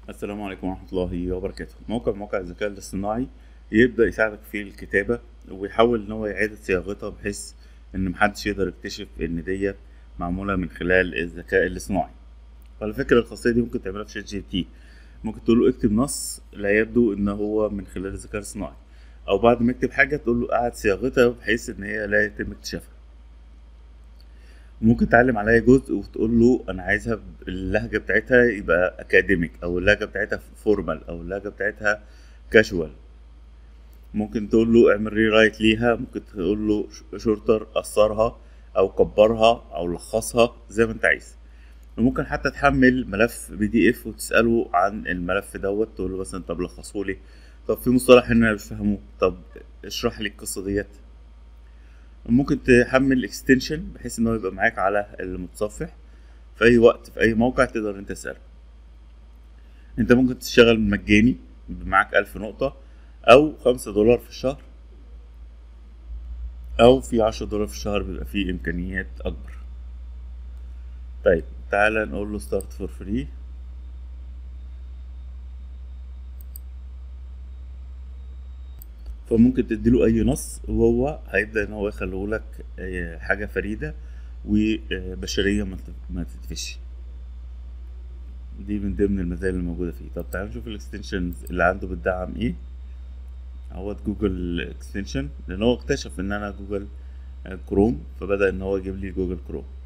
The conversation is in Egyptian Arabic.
السلام عليكم ورحمة الله وبركاته موقع موقع الذكاء الاصطناعي يبدأ يساعدك في الكتابة ويحاول إن هو يعيد صياغتها بحيث إن محدش يقدر يكتشف إن ديت معمولة من خلال الذكاء الاصطناعي وعلى فكرة الخاصية دي ممكن تعملها في شات جي بي تي ممكن تقول له اكتب نص لا يبدو إن هو من خلال الذكاء الاصطناعي أو بعد ما يكتب حاجة تقول له أعد صياغتها بحيث إن هي لا يتم اكتشافها ممكن تعلم عليها جزء وتقول له انا عايزها اللهجه بتاعتها يبقى اكاديميك او اللهجه بتاعتها فورمال او اللهجه بتاعتها كاجوال ممكن تقول له اعمل ري رايت ليها ممكن تقول له شورتر قصرها او كبرها او لخصها زي ما انت عايز وممكن حتى تحمل ملف بي دي اف وتساله عن الملف دوت تقول له مثلا طب لخصه لي طب في مصطلح هنا أنا مش فاهمه طب اشرح لي القصه ديت ممكن تحمل اكستنشن بحيث ان هو يبقى معاك على المتصفح في اي وقت في اي موقع تقدر انت تسأله انت ممكن تشتغل مجاني معاك ألف نقطة او خمسة دولار في الشهر او في عشرة دولار في الشهر بيبقى فيه امكانيات اكبر طيب تعالى نقول له ستارت فور فري فممكن تديله اي نص وهو هيبدا ان هو يخليه لك آه، حاجه فريده وبشريه ما تت- ما تتفش دي من ضمن المزايا اللي موجوده فيه طب تعالوا نشوف الاكستنشنز اللي عنده بتدعم ايه اهوت جوجل اكستنشن لان هو اكتشف ان انا جوجل آه، كروم فبدا ان هو يجيب لي جوجل كروم